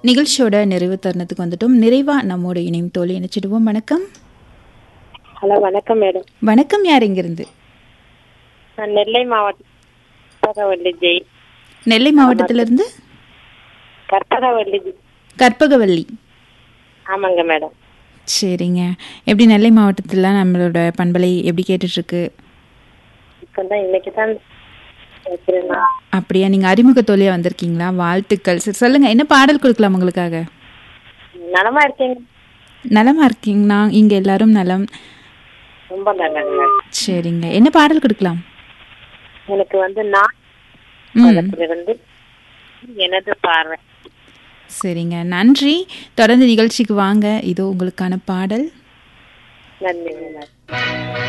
நிகழ்ச்சியோட நிறைவு தருணத்துக்கு வந்துட்டோம் நிறைவா நம்மோட இணையும் தோழி இணைச்சிடுவோம் வணக்கம் ஹலோ வணக்கம் மேடம் வணக்கம் யார் இங்கிருந்து நான் நெல்லை மாவட்டம் கற்பகவல்லி ஜெய் நெல்லை மாவட்டத்திலிருந்து கற்பகவல்லி ஜெய். கற்பகவல்லி ஆமாங்க மேடம் சரிங்க எப்படி நெல்லை மாவட்டத்தில் நம்மளோட பண்பலை எப்படி கேட்டுட்ருக்கு இப்போ தான் இன்னைக்கு தான் வைக்கிறேன் நான். அப்படியா நீங்கள் அறிமுக தோழியாக வந்திருக்கீங்களா வாழ்த்துக்கள் சரி சொல்லுங்கள் என்ன பாடல் கொடுக்கலாம் உங்களுக்காக நலமா இருக்கீங்க நலமா இருக்கீங்களா இங்கே எல்லாரும் நலம் ரொம்ப நல்லது மேடம் சரிங்க என்ன பாடல் கொடுக்கலாம் எனக்கு வந்து நான் ம் இருந்து எனது பார்வை சரிங்க நன்றி தொடர்ந்து நிகழ்ச்சிக்கு வாங்க இதோ உங்களுக்கான பாடல் நன்றி மேடம்